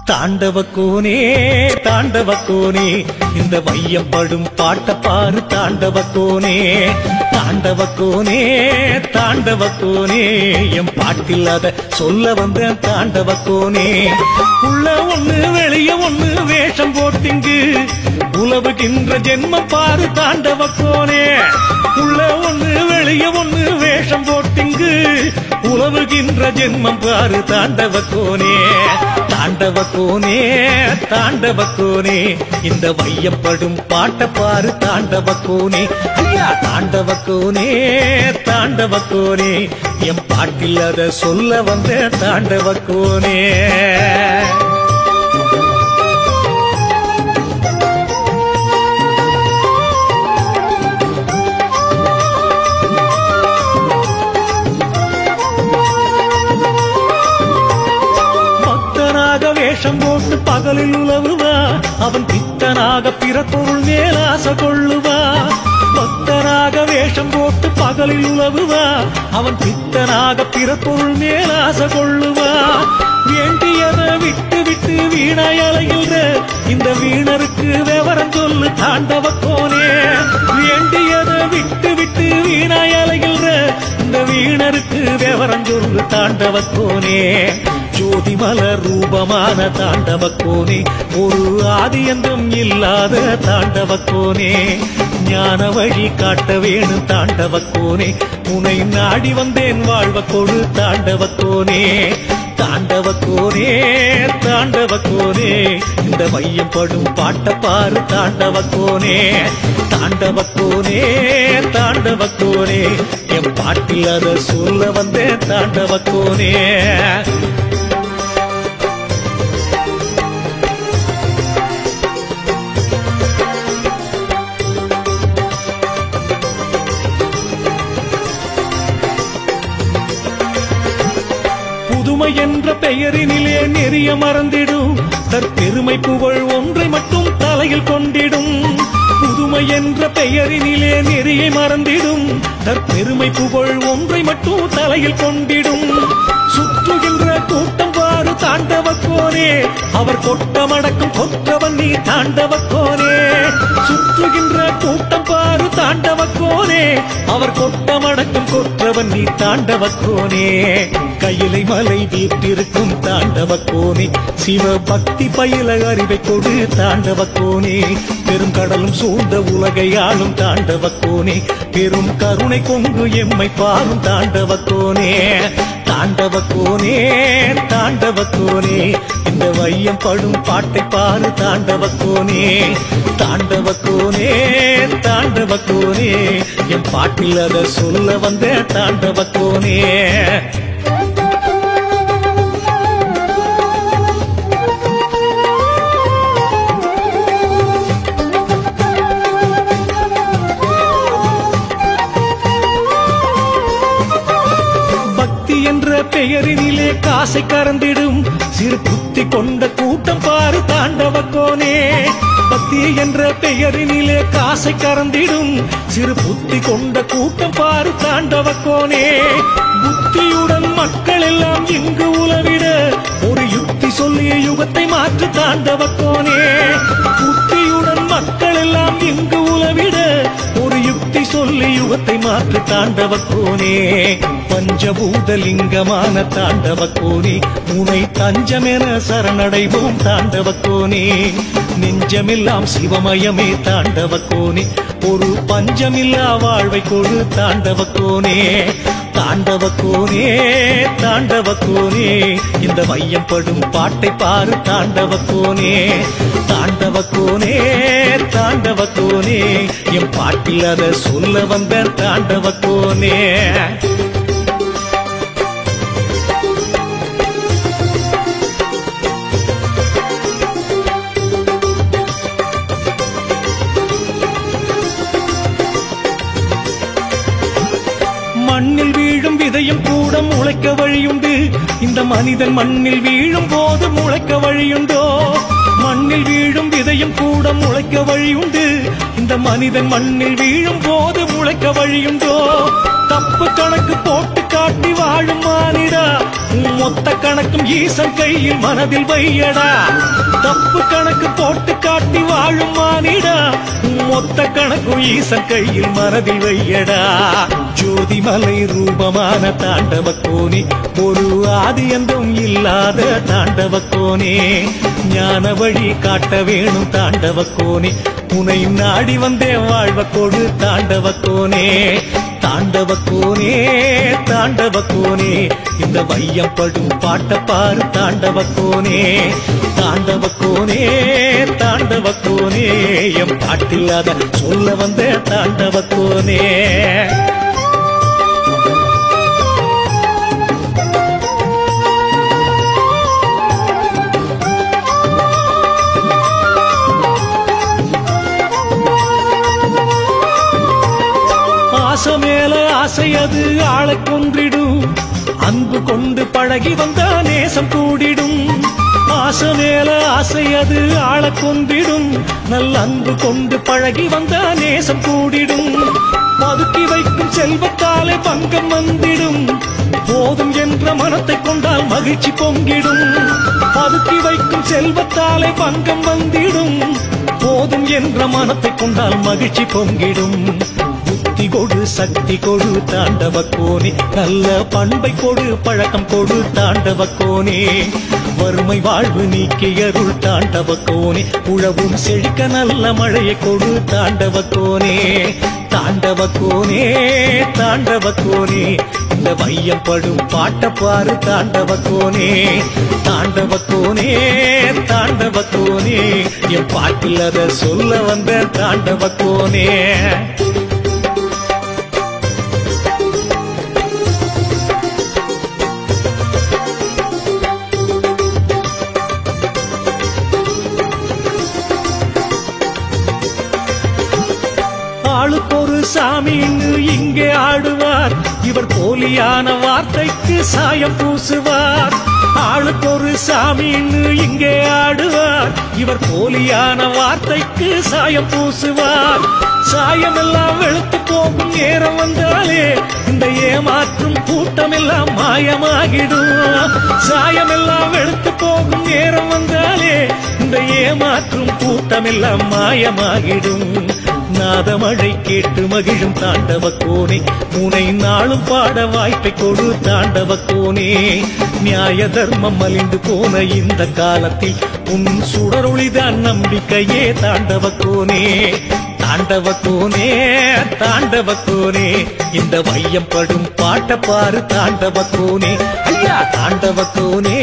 தாண்டவ கோனே தாண்டவ கோனே இந்த வையம் படும் பாட்ட பாரு தாண்டவ கோனே தாண்டவ கோனே தாண்டவ கோனே என் பாட்டில் அத சொல்ல வந்த தாண்டவ கோனே உள்ள ஒண்ணு வெளிய ஒண்ணு வேஷம் போட்டிங்கு உலவுகின்ற ஜென்மம் பாரு தாண்டவ கோனே உள்ள ஒண்ணு வெளிய ஒண்ணு வேஷம் போட்டிங்கு உலவுகின்ற ஜென்மம் பாரு தாண்டவ கோனே தாண்டவ கோனே தாண்டவ கோனே இந்த வையப்படும் பாட்ட பாரு தாண்டவ கோனே ஐயா தாண்டவ கோனே தாண்டவ கோனே என் பாட்டில் அத சொல்ல வந்த தாண்டவ கோனே பக்தனாக வேஷம் போட்டு பகலில் உலவுவா அவன் பித்தனாக பிற பொருள் மேல் ஆசை கொள்ளுவா பக்தனாக வேஷம் போட்டு பகலில் உலவுவா அவன் பித்தனாக பிற பொருள் மேல் ஆசை கொள்ளுவா வேண்டியதை விட்டு விட்டு வீணாய் அலைகின்ற இந்த வீணருக்கு விவரம் சொல்லு தாண்டவ கோனே வேண்டியதை விட்டு விட்டு வீணாய் அலைகின்ற இந்த வீணருக்கு விவரம் சொல்லு தாண்டவ கோனே ஜோதி மலர் ரூபமான தாண்டவ கோனே ஒரு ஆதியந்தம் இல்லாத தாண்டவ கோனே ஞான வழி காட்ட வேணும் தாண்டவ கோனே உனை நாடி வந்தேன் வாழ்வ கொடு தாண்டவ கோனே தாண்டவ கோனே தாண்டவ கோனே இந்த மையம் படும் பாட்ட பாரு தாண்டவ கோனே தாண்டவ கோனே தாண்டவ கோனே என் பாட்டில் அத சொல்ல வந்தேன் தாண்டவ கோனே புதுமை என்ற பெயரினிலே நெறிய மறந்திடும் தற்பெருமை புகழ் ஒன்றை மட்டும் தலையில் கொண்டிடும் புதுமை என்ற பெயரினிலே நெறியை மறந்திடும் தற்பெருமை புகழ் ஒன்றை மட்டும் தலையில் கொண்டிடும் சுற்றுகின்ற கூட்டம் பாரு தாண்டவ கோனே அவர் கொட்டமடக்கும் கொற்றவன் நீ தாண்டவ கோனே சுற்றுகின்ற கூட்டம் பாரு தாண்டவ கோனே அவர் கொட்டமடக்கும் கொற்றவன் நீ தாண்டவ கோனே கையிலை மலை வீட்டிருக்கும் தாண்டவ கோனே சிவ பக்தி பயில அறிவை கொடு தாண்டவ கோனே பெரும் கடலும் சூழ்ந்த உலகை ஆளும் தாண்டவ கோனே பெரும் கருணை கொங்கு எம்மை பாரும் தாண்டவ கோனே தாண்டவ கோனே தாண்டவ கோனே இந்த வையம் படும் பாட்டை பாரு தாண்டவ கோனே தாண்டவ கோனே தாண்டவ கோனே என் பாட்டில் அத சொல்ல வந்த தாண்டவ கோனே பக்தி என்ற பெயரினிலே காசை கறந்திடும் சிறு புத்தி கொண்ட கூட்டம் பாரு தாண்டவ கோனே பக்தி என்ற பெயரினிலே காசை கறந்திடும் சிறு புத்தி கொண்ட கூட்டம் பாரு தாண்டவ கோனே புத்தியுடன் மக்கள் எல்லாம் இங்கு உலவிட ஒரு யுக்தி சொல்லிய யுகத்தை மாற்று தாண்டவ கோனே புத்தியுடன் மக்கள் எல்லாம் இங்கு உலவிட ஒரு யுக்தி சொல்லி யுகத்தை மாற்று தாண்டவ கோனே பஞ்சபூதலிங்கமான தாண்டவ கோனே உனை தஞ்சமென சரணடைவோம் தாண்டவ கோனே நெஞ்சமெல்லாம் சிவமயமே தாண்டவ கோனே ஒரு பஞ்சமில்லா வாழ்வை கொடு தாண்டவ கோனே தாண்டவ கோனே தாண்டவ கோனே இந்த வையம் படும் பாட்டை பாரு தாண்டவ கோனே தாண்டவ கோனே தாண்டவ கோனே என் பாட்டில் அத சொல்ல வந்த தாண்டவ கோனே மண்ணில் வீழும் விதையும் கூட முளைக்க வழியுண்டு இந்த மனிதன் மண்ணில் வீழும் போது முளைக்க வழியுண்டோ மண்ணில் வீழும் விதையும் கூட முளைக்க வழியுண்டு இந்த இந்த மனிதன் மண்ணில் வீழும் போது முளைக்க வழியுண்டோ தப்பு கணக்கு போட்டு காட்டி வாழும் மானிடா உன் மொத்த கணக்கும் ஈசன் கையில் மனதில் வையடா தப்பு கணக்கு போட்டு காட்டி வாழும் மானிடா உன் மொத்த கணக்கும் ஈசன் கையில் மனதில் வையடா ஜோதிமலை ரூபமான தாண்டவ கோனே ஒரு ஆதியந்தம் இல்லாத தாண்டவ கோனே ஞான வழி காட்ட வேணும் தாண்டவ கோனே உனை நாடி வந்தே வாழ்வ கொடு தாண்டவ கோனே தாண்டவ கோனே தாண்டவ கோனே இந்த வையம் படும் பாட்ட பாரு தாண்டவ கோனே தாண்டவ கோனே தாண்டவ கோனே எம் பாட்டில்லாத சொல்ல வந்த தாண்டவ கோனே ஆசை மேல ஆசை அது ஆளை கொன்றிடும் அன்பு கொண்டு பழகி வந்தா நேசம் கூடிடும் ஆசை மேல ஆசை அது ஆளை கொன்றிடும் நல்ல அன்பு கொண்டு பழகி வந்தா நேசம் கூடிடும் பதுக்கி வைக்கும் செல்வத்தாலே பங்கம் வந்திடும் போதும் என்ற மனத்தை கொண்டால் மகிழ்ச்சி பொங்கிடும் பதுக்கி வைக்கும் செல்வத்தாலே பங்கம் வந்திடும் போதும் என்ற மனத்தை கொண்டால் மகிழ்ச்சி பொங்கிடும் புத்தி கொடு சக்தி கொடு தாண்டவ கோனே நல்ல பண்பை கொடு பழக்கம் கொடு தாண்டவ கோனே வறுமை வாழ்வு நீக்கி அருள் தாண்டவ கோனே உழவும் செழிக்க நல்ல மழையை கொடு தாண்டவ கோனே தாண்டவ கோனே தாண்டவ கோனே இந்த வையம் படும் பாட்ட பாரு தாண்டவ கோனே தாண்டவ கோனே தாண்டவ கோனே என் பாட்டில் அத சொல்ல வந்த தாண்டவ கோனே ஆளுக்கொரு சாமின்னு இங்கே ஆடுவார் இவர் போலியான வார்த்தைக்கு சாயம் பூசுவார் ஆளுக்கொரு சாமின்னு இங்கே ஆடுவார் இவர் போலியான வார்த்தைக்கு சாயம் பூசுவார் சாயமெல்லாம் வெளுத்து போகும் நேரம் வந்தாலே இந்த ஏமாற்றும் கூட்டமெல்லாம் மாயமாகிடும் சாயமெல்லாம் வெளுத்து போகும் நேரம் வந்தாலே இந்த ஏமாற்றும் கூட்டமெல்லாம் மாயமாகிடும் நாதமழை கேட்டு மகிழும் தாண்டவ கோனே உனை நாளும் பாட வாய்ப்பை கொடு தாண்டவ கோனே நியாய தர்மம் மலிந்து போன இந்த காலத்தில் உன் சுடரொளிதான் நம்பிக்கையே தாண்டவ கோனே தாண்டவ கோனே தாண்டவ கோனே இந்த வையம் படும் பாட்ட பாரு தாண்டவ கோனே ஐயா தாண்டவ கோனே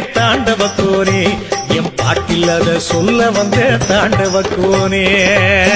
தாண்டவ கோனே என் பாட்டில் அத சொல்ல வந்த தாண்டவ கோனே